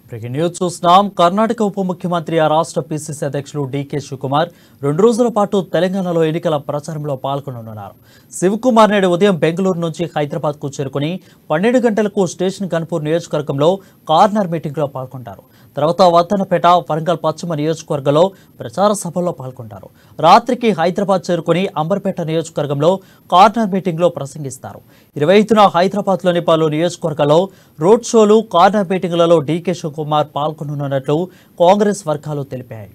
breaking news చూస్తున్నాం కర్ణాటక ఉప ముఖ్యమంత్రి ఆ రాష్ట్ర పిసిసి అధ్యక్షులు డీకే శివకుమార్ రెండు రోజుల పాటు తెలంగాణలో ఎన్నికల ప్రచారంలో పాల్గొననున్నారు శివకుమార్ నేడు ఉదయం బెంగళూరు నుంచి హైదరాబాద్కు చేరుకుని పన్నెండు గంటలకు స్టేషన్ కన్పూర్ నియోజకవర్గంలో కార్నర్ మీటింగ్లో పాల్గొంటారు తర్వాత వర్ధనపేట వరంగల్ పశ్చిమ నియోజకవర్గంలో ప్రచార సభల్లో పాల్గొంటారు రాత్రికి హైదరాబాద్ చేరుకుని అంబర్పేట నియోజకవర్గంలో కార్నర్ మీటింగ్లో ప్రసంగిస్తారు ఇరవై ఐదున హైదరాబాద్లోని పలు నియోజకవర్గాల్లో రోడ్ షోలు కార్నర్ మీటింగ్లలో డీకే శివకుమార్ పాల్గొననున్నట్లు కాంగ్రెస్ వర్గాలు తెలిపాయి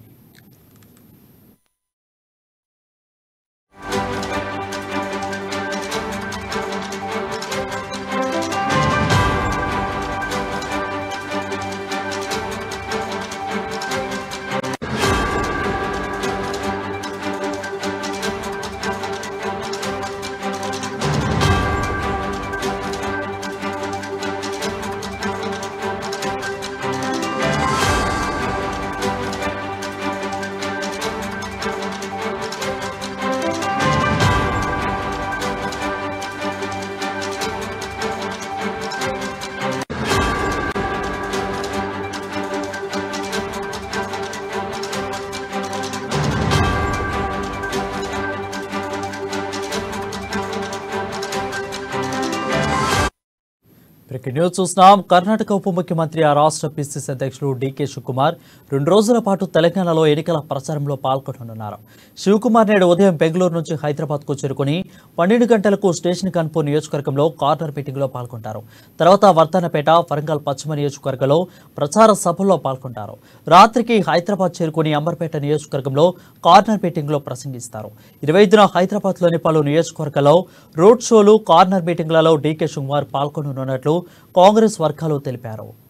బ్రేకింగ్ న్యూస్ చూస్తున్నాం కర్ణాటక ఉప ముఖ్యమంత్రి ఆ రాష్ట్ర పిసిసి అధ్యక్షులు డీకే శివకుమార్ రెండు రోజుల పాటు తెలంగాణలో ఎన్నికల ప్రచారంలో పాల్గొననున్నారు శివకుమార్ నేడు ఉదయం బెంగళూరు నుంచి హైదరాబాద్కు చేరుకుని పన్నెండు గంటలకు స్టేషన్ కన్పూర్ నియోజకవర్గంలో కార్నర్ మీటింగ్లో పాల్గొంటారు తర్వాత వర్ధనపేట వరంగల్ పశ్చిమ నియోజకవర్గంలో ప్రచార సభల్లో పాల్గొంటారు రాత్రికి హైదరాబాద్ చేరుకుని అంబర్పేట నియోజకవర్గంలో కార్నర్ మీటింగ్లో ప్రసంగిస్తారు ఇరవై ఐదున హైదరాబాద్లోని పలు నియోజకవర్గాల్లో రోడ్ షోలు కార్నర్ మీటింగ్లలో డీకే శివకుమార్ పాల్గొననున్నట్లు కాంగ్రెస్ వర్గాలు తెలిపారు